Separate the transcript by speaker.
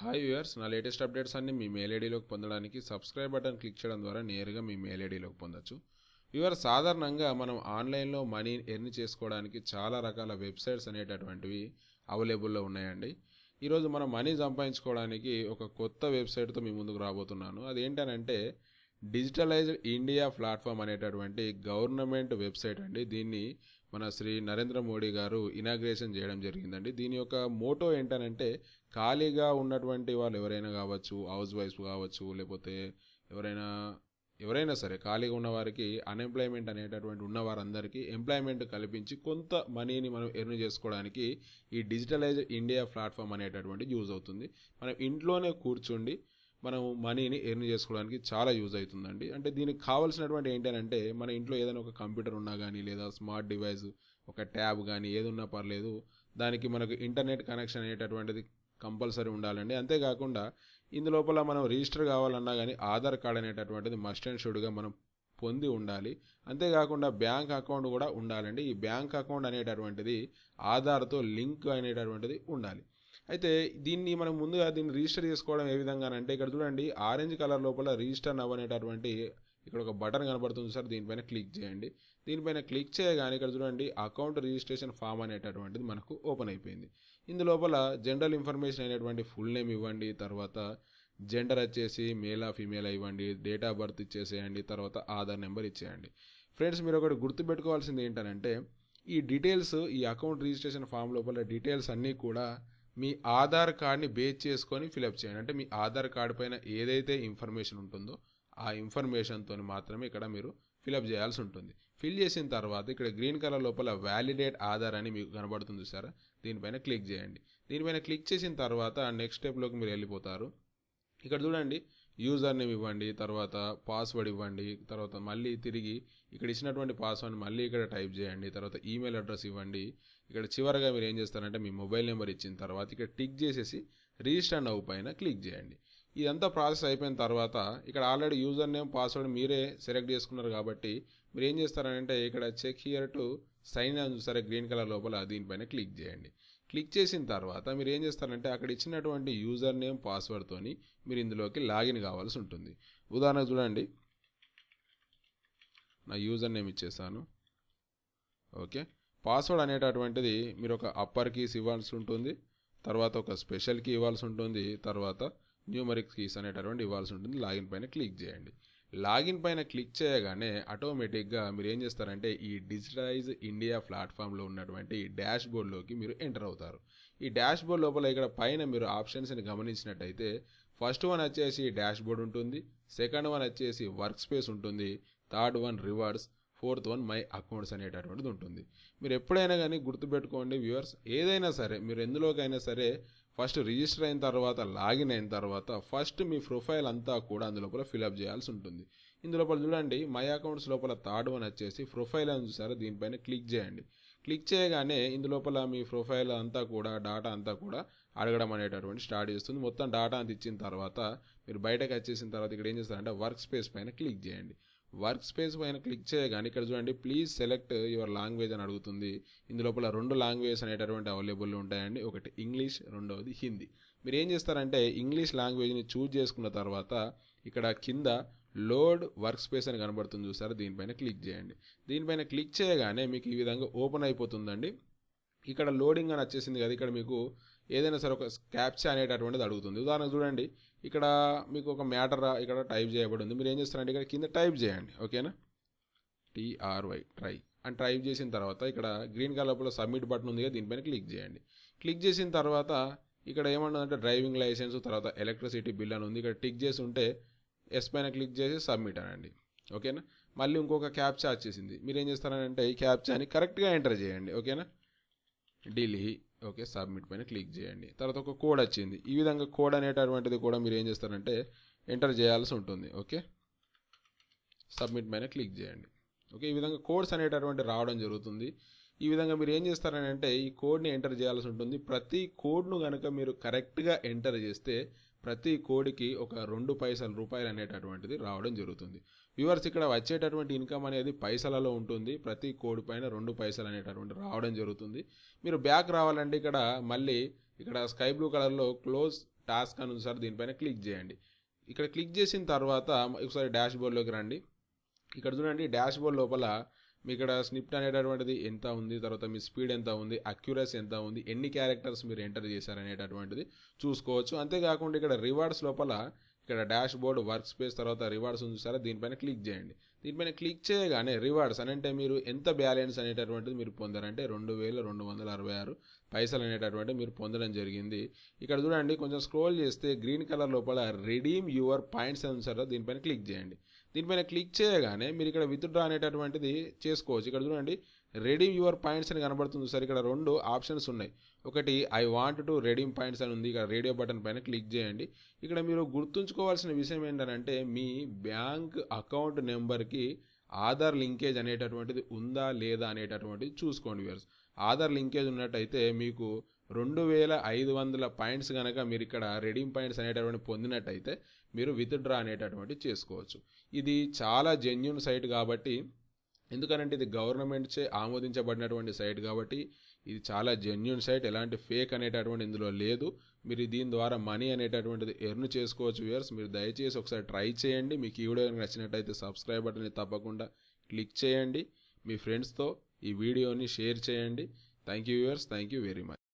Speaker 1: hi viewers నా latest updates అన్ని మీ మెయిల్ ఐడీలోకి పొందడానికి సబ్స్క్రైబ్ బటన్ క్లిక్ చేయడం ద్వారా నేరుగా మీ మెయిల్ ఐడీలోకి పొందొచ్చు వ్యూయర్ సాధారణంగా మనం ఆన్లైన్లో మనీ ఎర్న్ చేసుకోవడానికి చాలా రకాల వెబ్సైట్స్ అనేటటువంటివి అవైలబుల్లో ఉన్నాయండి ఈరోజు మనం మనీ సంపాదించుకోవడానికి ఒక కొత్త వెబ్సైట్తో మీ ముందుకు రాబోతున్నాను అదేంటనంటే డిజిటలైజ్డ్ ఇండియా ప్లాట్ఫామ్ అనేటటువంటి గవర్నమెంట్ వెబ్సైట్ అండి దీన్ని మన శ్రీ నరేంద్ర మోడీ గారు ఇనాగ్రేషన్ చేయడం జరిగిందండి దీని యొక్క మోటో ఏంటనంటే ఖాళీగా ఉన్నటువంటి వాళ్ళు ఎవరైనా కావచ్చు హౌస్ వైఫ్ కావచ్చు లేకపోతే ఎవరైనా ఎవరైనా సరే ఖాళీగా ఉన్న వారికి అన్ఎంప్లాయ్మెంట్ అనేటటువంటి ఉన్న వారందరికీ ఎంప్లాయ్మెంట్ కల్పించి కొంత మనీని మనం ఎర్న్ చేసుకోవడానికి ఈ డిజిటలైజ్ ఇండియా ప్లాట్ఫామ్ అనేటటువంటి యూజ్ అవుతుంది మనం ఇంట్లోనే కూర్చుండి మనం మనీని ఎర్న్ చేసుకోవడానికి చాలా యూజ్ అవుతుందండి అంటే దీనికి కావాల్సినటువంటి ఏంటంటే మన ఇంట్లో ఏదైనా ఒక కంప్యూటర్ ఉన్నా కానీ లేదా స్మార్ట్ డివైస్ ఒక ట్యాబ్ కానీ ఏది ఉన్నా పర్లేదు దానికి మనకు ఇంటర్నెట్ కనెక్షన్ అనేటటువంటిది కంపల్సరీ ఉండాలండి అంతేకాకుండా ఇందులోపల మనం రిజిస్టర్ కావాలన్నా కానీ ఆధార్ కార్డ్ అనేటటువంటిది మస్ట్ అండ్ షుడ్గా మనం పొంది ఉండాలి అంతేకాకుండా బ్యాంక్ అకౌంట్ కూడా ఉండాలండి ఈ బ్యాంక్ అకౌంట్ అనేటటువంటిది ఆధార్తో లింక్ అనేటటువంటిది ఉండాలి అయితే దీన్ని మనం ముందుగా దీన్ని రిజిస్టర్ చేసుకోవడం ఏ విధంగానంటే ఇక్కడ చూడండి ఆరెంజ్ కలర్ లోపల రిజిస్టర్ నవ్ అనేటటువంటి ఇక్కడ ఒక బటన్ కనబడుతుంది సార్ దీనిపైన క్లిక్ చేయండి దీనిపైన క్లిక్ చేయగానే ఇక్కడ చూడండి అకౌంట్ రిజిస్ట్రేషన్ ఫామ్ అనేటటువంటిది మనకు ఓపెన్ అయిపోయింది ఇందులోపల జనరల్ ఇన్ఫర్మేషన్ అనేటువంటి ఫుల్ నేమ్ ఇవ్వండి తర్వాత జెండర్ వచ్చేసి మేలా ఫీమేల్ ఇవ్వండి డేట్ ఆఫ్ బర్త్ ఇచ్చేసేయండి తర్వాత ఆధార్ నెంబర్ ఇచ్చేయండి ఫ్రెండ్స్ మీరు ఒకటి గుర్తుపెట్టుకోవాల్సింది ఏంటంటే ఈ డీటెయిల్స్ ఈ అకౌంట్ రిజిస్ట్రేషన్ ఫామ్ లోపల డీటెయిల్స్ అన్నీ కూడా మీ ఆధార్ కార్డ్ని బేస్ చేసుకొని ఫిలప్ చేయండి అంటే మీ ఆధార్ కార్డు పైన ఏదైతే ఇన్ఫర్మేషన్ ఉంటుందో ఆ ఇన్ఫర్మేషన్తో మాత్రమే ఇక్కడ మీరు ఫిలప్ చేయాల్సి ఉంటుంది ఫిల్ చేసిన తర్వాత ఇక్కడ గ్రీన్ కలర్ లోపల వ్యాలిడేట్ ఆధార్ అని మీకు కనబడుతుంది సార్ దీనిపైన క్లిక్ చేయండి దీనిపైన క్లిక్ చేసిన తర్వాత నెక్స్ట్ స్టెప్లోకి మీరు వెళ్ళిపోతారు ఇక్కడ చూడండి యూజర్ నేమ్ ఇవ్వండి తర్వాత పాస్వర్డ్ ఇవ్వండి తర్వాత మళ్ళీ తిరిగి ఇక్కడ ఇచ్చినటువంటి పాస్వర్డ్ మళ్ళీ ఇక్కడ టైప్ చేయండి తర్వాత ఈమెయిల్ అడ్రస్ ఇవ్వండి ఇక్కడ చివరగా మీరు ఏం చేస్తారంటే మీ మొబైల్ నెంబర్ ఇచ్చిన తర్వాత ఇక్కడ టిక్ చేసేసి రిజిస్టర్ నవ్వు పైన క్లిక్ చేయండి ఇదంతా ప్రాసెస్ అయిపోయిన తర్వాత ఇక్కడ ఆల్రెడీ యూజర్ నేమ్ పాస్వర్డ్ మీరే సెలెక్ట్ చేసుకున్నారు కాబట్టి మీరు ఏం చేస్తారంటే ఇక్కడ చెక్ హియర్ టు సైన్ అని చూసారా గ్రీన్ కలర్ లోపల దీనిపైన క్లిక్ చేయండి క్లిక్ చేసిన తర్వాత మీరు ఏం చేస్తారంటే అక్కడ ఇచ్చినటువంటి యూజర్ నేమ్ పాస్వర్డ్తోని మీరు ఇందులోకి లాగిన్ కావాల్సి ఉంటుంది ఉదాహరణకు చూడండి నా యూజర్ నేమ్ ఇచ్చేసాను ఓకే పాస్వర్డ్ అనేటటువంటిది మీరు ఒక అప్పర్ కీస్ ఇవ్వాల్సి ఉంటుంది తర్వాత ఒక స్పెషల్ కీ ఇవ్వాల్సి ఉంటుంది తర్వాత న్యూమరిక్ కీస్ అనేటటువంటి ఇవ్వాల్సి ఉంటుంది లాగిన్ పైన క్లిక్ చేయండి లాగిన్ పైన క్లిక్ చేయగానే ఆటోమేటిక్గా మీరు ఏం చేస్తారంటే ఈ డిజిటలైజ్ ఇండియా ప్లాట్ఫామ్లో ఉన్నటువంటి డాష్ బోర్డ్లోకి మీరు ఎంటర్ అవుతారు ఈ డాష్ బోర్డ్ లోపల ఇక్కడ పైన మీరు ఆప్షన్స్ని గమనించినట్టయితే ఫస్ట్ వన్ వచ్చేసి డాష్ బోర్డ్ ఉంటుంది సెకండ్ వన్ వచ్చేసి వర్క్ స్పేస్ ఉంటుంది third one rewards fourth one my accounts అనేటటువంటిది ఉంటుంది మీరు ఎప్పుడైనా కానీ గుర్తుపెట్టుకోండి వ్యూవర్స్ ఏదైనా సరే మీరు ఎందులోకైనా సరే ఫస్ట్ రిజిస్టర్ అయిన తర్వాత లాగిన్ అయిన తర్వాత ఫస్ట్ మీ ప్రొఫైల్ అంతా కూడా అందులోపల ఫిలప్ చేయాల్సి ఉంటుంది ఇందులోపల చూడండి మై అకౌంట్స్ లోపల థర్డ్ వన్ వచ్చేసి ప్రొఫైల్ అని చూసారా దీనిపైన క్లిక్ చేయండి క్లిక్ చేయగానే ఇందులోపల మీ ప్రొఫైల్ అంతా కూడా డాటా అంతా కూడా అడగడం అనేటటువంటి స్టార్ట్ చేస్తుంది మొత్తం డాటా అంత ఇచ్చిన తర్వాత మీరు బయటకు వచ్చేసిన తర్వాత ఇక్కడ ఏం చేస్తారంటే వర్క్ స్పేస్ పైన క్లిక్ చేయండి వర్క్ స్పేస్ పైన క్లిక్ చేయగానే ఇక్కడ చూడండి ప్లీజ్ సెలెక్ట్ యువర్ లాంగ్వేజ్ అని అడుగుతుంది ఇందులోపల రెండు లాంగ్వేజెస్ అనేటటువంటి అవైలబుల్ ఉంటాయండి ఒకటి ఇంగ్లీష్ రెండవది హిందీ మీరు ఏం చేస్తారంటే ఇంగ్లీష్ లాంగ్వేజ్ని చూజ్ చేసుకున్న తర్వాత ఇక్కడ కింద లోడ్ వర్క్ స్పేస్ అని కనబడుతుంది చూసారు దీనిపైన క్లిక్ చేయండి దీనిపైన క్లిక్ చేయగానే మీకు ఈ విధంగా ఓపెన్ అయిపోతుందండి ఇక్కడ లోడింగ్ అని వచ్చేసింది కదా ఇక్కడ మీకు ఏదైనా సరే ఒక క్యాప్చా అనేటటువంటిది అడుగుతుంది ఉదాహరణ చూడండి ఇక్కడ మీకు ఒక మ్యాటర్ ఇక్కడ టైప్ చేయబడి ఉంది మీరు ఏం చేస్తారంటే ఇక్కడ కింద టైప్ చేయండి ఓకేనా టీఆర్వై ట్రై అని టైప్ చేసిన తర్వాత ఇక్కడ గ్రీన్ కలర్లో సబ్మిట్ బటన్ ఉంది కదా దీనిపైన క్లిక్ చేయండి క్లిక్ చేసిన తర్వాత ఇక్కడ ఏమన్నదంటే డ్రైవింగ్ లైసెన్స్ తర్వాత ఎలక్ట్రిసిటీ బిల్ అని ఉంది ఇక్కడ టిక్ చేసి ఉంటే ఎస్ పైన క్లిక్ చేసి సబ్మిట్ అనండి ఓకేనా మళ్ళీ ఇంకొక క్యాప్చా వచ్చేసింది మీరు ఏం చేస్తారంటే ఈ క్యాప్చాని కరెక్ట్గా ఎంటర్ చేయండి ఓకేనా ఢిల్లీ ఓకే సబ్మిట్ పైన క్లిక్ చేయండి తర్వాత ఒక కోడ్ వచ్చింది ఈ విధంగా కోడ్ అనేటటువంటిది కూడా మీరు ఏం చేస్తారంటే ఎంటర్ చేయాల్సి ఉంటుంది ఓకే సబ్మిట్ పైన క్లిక్ చేయండి ఓకే ఈ విధంగా కోడ్స్ అనేటటువంటి రావడం జరుగుతుంది ఈ విధంగా మీరు ఏం చేస్తారని అంటే ఈ కోడ్ని ఎంటర్ చేయాల్సి ఉంటుంది ప్రతి కోడ్ను కనుక మీరు కరెక్ట్గా ఎంటర్ చేస్తే ప్రతి కోడికి ఒక రెండు పైసల రూపాయలు అనేటటువంటిది రావడం జరుగుతుంది వ్యూవర్స్ ఇక్కడ వచ్చేటటువంటి ఇన్కమ్ అనేది పైసలలో ఉంటుంది ప్రతి కోడి పైన రెండు పైసలు అనేటటువంటి రావడం జరుగుతుంది మీరు బ్యాక్ రావాలంటే ఇక్కడ మళ్ళీ ఇక్కడ స్కై బ్లూ కలర్లో క్లోజ్ టాస్క్ అని ఉంది సార్ దీనిపైన క్లిక్ చేయండి ఇక్కడ క్లిక్ చేసిన తర్వాత ఒకసారి డాష్ బోర్డ్లోకి రండి ఇక్కడ చూడండి డాష్ బోర్డ్ లోపల మీ ఇక్కడ స్నిప్ట్ అనేటటువంటిది ఎంత ఉంది తర్వాత మీ స్పీడ్ ఎంత ఉంది అక్యురసీ ఎంత ఉంది ఎన్ని క్యారెక్టర్స్ మీరు ఎంటర్ చేశారనేటటువంటిది చూసుకోవచ్చు అంతేకాకుండా ఇక్కడ రివార్డ్స్ లోపల ఇక్కడ డాష్ బోర్డ్ వర్క్ స్పేస్ తర్వాత రివార్డ్స్ ఉంది సార్ దీనిపైన క్లిక్ చేయండి దీనిపైన క్లిక్ చేయగానే రివార్డ్స్ అని అంటే మీరు ఎంత బ్యాలెన్స్ అనేటటువంటిది మీరు పొందారంటే రెండు వేల రెండు వందల అరవై ఆరు పైసలు అనేటటువంటిది మీరు పొందడం జరిగింది ఇక్కడ చూడండి కొంచెం స్క్రోల్ చేస్తే గ్రీన్ కలర్ లోపల రెడీమ్ యువర్ పాయింట్స్ అని ఉంది సార్ దీనిపైన క్లిక్ చేయండి దీనిపైన క్లిక్ చేయగానే మీరు ఇక్కడ విత్డ్రా అనేటటువంటిది చేసుకోవచ్చు ఇక్కడ చూడండి రెడీమ్ యువర్ పాయింట్స్ అని కనబడుతుంది సార్ ఇక్కడ రెండు ఆప్షన్స్ ఉన్నాయి ఒకటి I want to redeem points అని ఉంది ఇక్కడ రేడియో బటన్ పైన క్లిక్ చేయండి ఇక్కడ మీరు గుర్తుంచుకోవాల్సిన విషయం ఏంటంటే మీ బ్యాంక్ అకౌంట్ నెంబర్కి ఆధార్ లింకేజ్ అనేటటువంటిది ఉందా లేదా అనేటటువంటిది చూసుకోండి వ్యూర్స్ ఆధార్ లింకేజ్ ఉన్నట్టయితే మీకు రెండు వేల ఐదు వందల పాయింట్స్ కనుక మీరు ఇక్కడ రెడీమ్ పాయింట్స్ అనేటటువంటి పొందినట్టయితే మీరు విత్డ్రా అనేటటువంటి చేసుకోవచ్చు ఇది చాలా జెన్యున్ సైట్ కాబట్టి ఎందుకనంటే ఇది గవర్నమెంట్ చే ఆమోదించబడినటువంటి సైట్ కాబట్టి ఇది చాలా జెన్యున్ సైట్ ఎలాంటి ఫేక్ అనేటటువంటి ఇందులో లేదు మీరు దీని ద్వారా మనీ అనేటటువంటిది ఎర్న్ చేసుకోవచ్చు వ్యూయర్స్ మీరు దయచేసి ఒకసారి ట్రై చేయండి మీకు ఈ వీడియో నచ్చినట్టయితే సబ్స్క్రైబ్ బటన్ తప్పకుండా క్లిక్ చేయండి మీ ఫ్రెండ్స్తో ఈ వీడియోని షేర్ చేయండి thank you viewers thank you very much